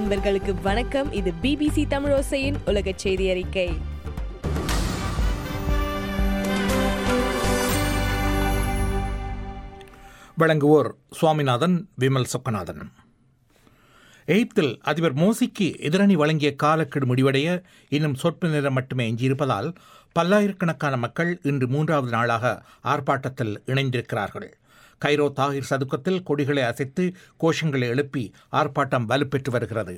அன்பர்களுக்கு வணக்கம் இது பிபிசி தமிழோசையின் உலக செய்தி அறிக்கை வழங்குவோர் சுவாமிநாதன் விமல் சொக்கநாதன் எகிப்தில் அதிபர் மோசிக்கு எதிரணி வழங்கிய காலக்கெடு முடிவடைய இன்னும் சொற்ப நேரம் மட்டுமே எஞ்சியிருப்பதால் பல்லாயிரக்கணக்கான மக்கள் இன்று மூன்றாவது நாளாக ஆர்ப்பாட்டத்தில் இணைந்திருக்கிறார்கள் கைரோ தாகிர் சதுக்கத்தில் கொடிகளை அசைத்து கோஷங்களை எழுப்பி ஆர்ப்பாட்டம் வலுப்பெற்று வருகிறது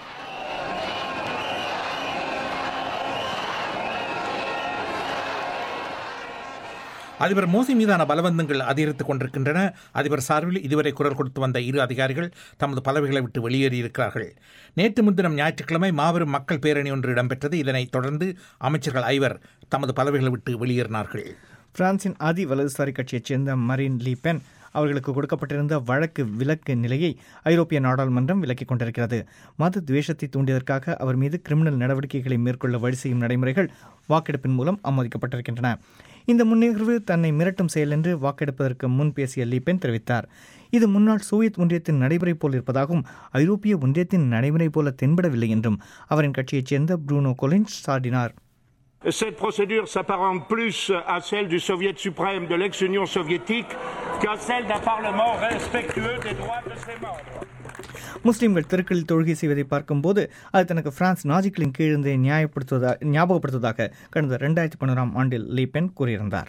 அதிபர் மோசி மீதான பலவந்தங்கள் அதிகரித்துக் கொண்டிருக்கின்றன அதிபர் சார்பில் இதுவரை குரல் கொடுத்து வந்த இரு அதிகாரிகள் தமது பதவிகளை விட்டு வெளியேறியிருக்கிறார்கள் நேற்று முன்தினம் ஞாயிற்றுக்கிழமை மாபெரும் மக்கள் பேரணி ஒன்று இடம்பெற்றது இதனைத் தொடர்ந்து அமைச்சர்கள் ஐவர் தமது பதவிகளை விட்டு வெளியேறினார்கள் பிரான்சின் அதி வலதுசாரி கட்சியைச் சேர்ந்த மரீன் லீ பென் அவர்களுக்கு கொடுக்கப்பட்டிருந்த வழக்கு விலக்கு நிலையை ஐரோப்பிய நாடாளுமன்றம் விலக்கிக் கொண்டிருக்கிறது மத துவேஷத்தை தூண்டியதற்காக அவர் மீது கிரிமினல் நடவடிக்கைகளை மேற்கொள்ள வழி செய்யும் நடைமுறைகள் வாக்கெடுப்பின் மூலம் அனுமதிக்கப்பட்டிருக்கின்றன இந்த முன்னிகழ்வு தன்னை மிரட்டும் செயல் என்று வாக்கெடுப்பதற்கு முன் பேசிய லீபென் தெரிவித்தார் இது முன்னாள் சோவியத் ஒன்றியத்தின் நடைமுறை போல் இருப்பதாகவும் ஐரோப்பிய ஒன்றியத்தின் நடைமுறை போல தென்படவில்லை என்றும் அவரின் கட்சியைச் சேர்ந்த ப்ரூனோ கொலின்ஸ் சாடினார் Cette procédure s'apparente plus à celle du Soviet suprême de l'ex-Union soviétique qu'à celle d'un Parlement respectueux des droits de ses membres. முஸ்லிம்கள் தெருக்களில் தொழுகை செய்வதை பார்க்கும்போது அது தனக்கு பிரான்ஸ் நாஜிக்களின் கீழிருந்தே நியாயப்படுத்துவதா ஞாபகப்படுத்துவதாக கடந்த ரெண்டாயிரத்தி பதினோராம் ஆண்டில் லீபென் கூறியிருந்தார்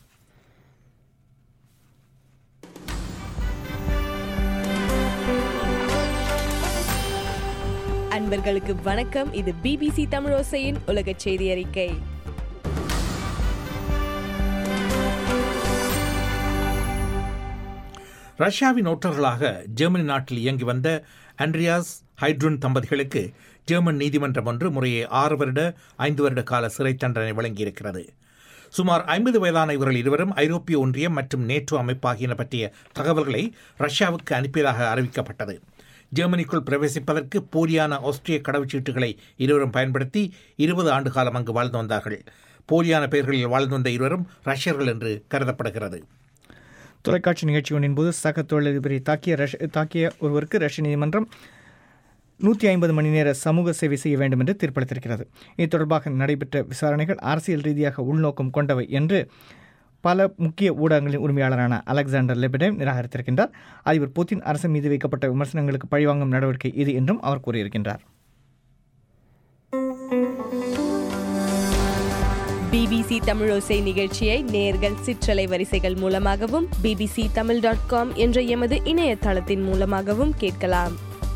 அன்பர்களுக்கு வணக்கம் இது பிபிசி தமிழோசையின் உலக செய்தி அறிக்கை ரஷ்யாவின் ஓட்டர்களாக ஜெர்மனி நாட்டில் இயங்கி வந்த அண்ட்ரியாஸ் ஹைட்ருன் தம்பதிகளுக்கு ஜெர்மன் நீதிமன்றம் ஒன்று முறையே ஆறு வருட ஐந்து வருட கால சிறை தண்டனை வழங்கியிருக்கிறது சுமார் ஐம்பது வயதான இவர்கள் இருவரும் ஐரோப்பிய ஒன்றியம் மற்றும் நேட்டோ அமைப்பு ஆகியன பற்றிய தகவல்களை ரஷ்யாவுக்கு அனுப்பியதாக அறிவிக்கப்பட்டது ஜெர்மனிக்குள் பிரவேசிப்பதற்கு போலியான ஆஸ்திரிய கடவுச்சீட்டுகளை இருவரும் பயன்படுத்தி இருபது ஆண்டு காலம் அங்கு வாழ்ந்து வந்தார்கள் போலியான பெயர்களில் வாழ்ந்து வந்த இருவரும் ரஷ்யர்கள் என்று கருதப்படுகிறது தொலைக்காட்சி நிகழ்ச்சி ஒன்றின் போது சக தொழிலதிபரை தாக்கிய ரஷ் தாக்கிய ஒருவருக்கு ரஷ்ய நீதிமன்றம் நூற்றி ஐம்பது மணி நேர சமூக சேவை செய்ய வேண்டும் என்று தீர்ப்பளித்திருக்கிறது இது தொடர்பாக நடைபெற்ற விசாரணைகள் அரசியல் ரீதியாக உள்நோக்கம் கொண்டவை என்று பல முக்கிய ஊடகங்களின் உரிமையாளரான அலெக்சாண்டர் லெபடேவ் நிராகரித்திருக்கின்றார் அதிபர் புதின் அரசு மீது வைக்கப்பட்ட விமர்சனங்களுக்கு பழிவாங்கும் நடவடிக்கை இது என்றும் அவர் கூறியிருக்கின்றார் பிபிசி தமிழோசை நிகழ்ச்சியை நேர்கள் சிற்றலை வரிசைகள் மூலமாகவும் பிபிசி தமிழ் டாட் காம் என்ற எமது இணையதளத்தின் மூலமாகவும் கேட்கலாம்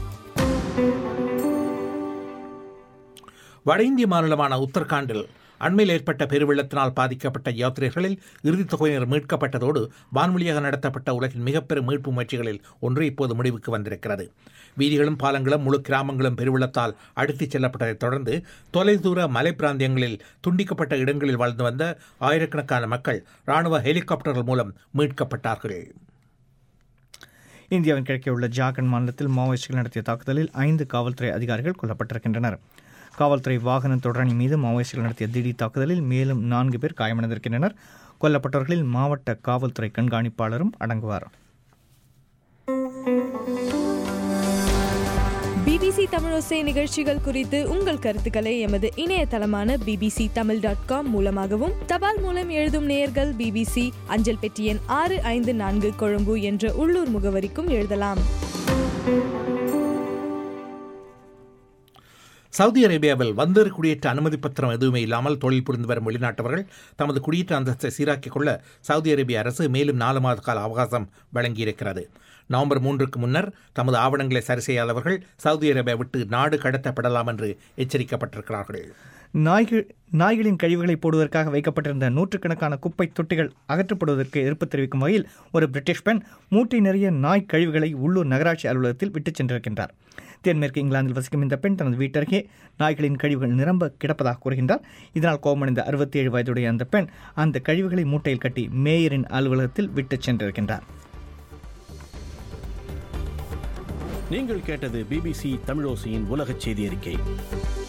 வட இந்திய மாநிலமான உத்தரகாண்டில் அண்மையில் ஏற்பட்ட பெருவெள்ளத்தினால் பாதிக்கப்பட்ட யாத்திரைகளில் இறுதித் தொகையினர் மீட்கப்பட்டதோடு வான்வழியாக நடத்தப்பட்ட உலகின் மிகப்பெரும் மீட்பு முயற்சிகளில் ஒன்று இப்போது முடிவுக்கு வந்திருக்கிறது வீதிகளும் பாலங்களும் முழு கிராமங்களும் பெருவெள்ளத்தால் அடித்துச் செல்லப்பட்டதைத் தொடர்ந்து தொலைதூர மலை பிராந்தியங்களில் துண்டிக்கப்பட்ட இடங்களில் வாழ்ந்து வந்த ஆயிரக்கணக்கான மக்கள் ராணுவ ஹெலிகாப்டர்கள் மூலம் மீட்கப்பட்டார்கள் இந்தியாவின் கிழக்கே உள்ள ஜார்க்கண்ட் மாநிலத்தில் மாவோயிஸ்டுகள் நடத்திய தாக்குதலில் ஐந்து காவல்துறை அதிகாரிகள் கொல்லப்பட்டிருக்கின்றனர் காவல்துறை வாகன தொடரணி மீது மாவோயிஸ்டுகள் நடத்திய திடீர் தாக்குதலில் மேலும் நான்கு பேர் காயமடைந்திருக்கின்றனர் கொல்லப்பட்டவர்களில் மாவட்ட காவல்துறை கண்காணிப்பாளரும் அடங்குவார் பிபிசி தமிழோசை நிகழ்ச்சிகள் குறித்து உங்கள் கருத்துக்களை எமது இணையதளமான பிபிசி தமிழ் டாட் காம் மூலமாகவும் தபால் மூலம் எழுதும் நேயர்கள் பிபிசி அஞ்சல் பெட்டி எண் ஆறு ஐந்து நான்கு கொழும்பு என்ற உள்ளூர் முகவரிக்கும் எழுதலாம் சவுதி அரேபியாவில் வந்தேறு குடியேற்ற அனுமதி பத்திரம் எதுவுமே இல்லாமல் தொழில் புரிந்து வரும் வெளிநாட்டவர்கள் தமது குடியேற்ற அந்தஸ்தை சீராக்கிக் கொள்ள சவுதி அரேபிய அரசு மேலும் நாலு மாத கால அவகாசம் வழங்கியிருக்கிறது நவம்பர் மூன்றுக்கு முன்னர் தமது ஆவணங்களை சரி செய்யாதவர்கள் சவுதி அரேபியா விட்டு நாடு கடத்தப்படலாம் என்று எச்சரிக்கப்பட்டிருக்கிறார்கள் நாய்கள் நாய்களின் கழிவுகளை போடுவதற்காக வைக்கப்பட்டிருந்த நூற்றுக்கணக்கான குப்பை தொட்டிகள் அகற்றப்படுவதற்கு எதிர்ப்பு தெரிவிக்கும் வகையில் ஒரு பிரிட்டிஷ் பெண் மூட்டை நிறைய நாய் கழிவுகளை உள்ளூர் நகராட்சி அலுவலகத்தில் விட்டுச் சென்றிருக்கின்றார் தென்மேற்கு இங்கிலாந்தில் வசிக்கும் இந்த பெண் தனது வீட்டருகே நாய்களின் கழிவுகள் நிரம்ப கிடப்பதாக கூறுகின்றார் இதனால் கோபமடைந்த அறுபத்தி ஏழு வயதுடைய அந்த பெண் அந்த கழிவுகளை மூட்டையில் கட்டி மேயரின் அலுவலகத்தில் விட்டுச் சென்றிருக்கின்றார் நீங்கள் கேட்டது பிபிசி தமிழோசையின் உலகச் செய்தி அறிக்கை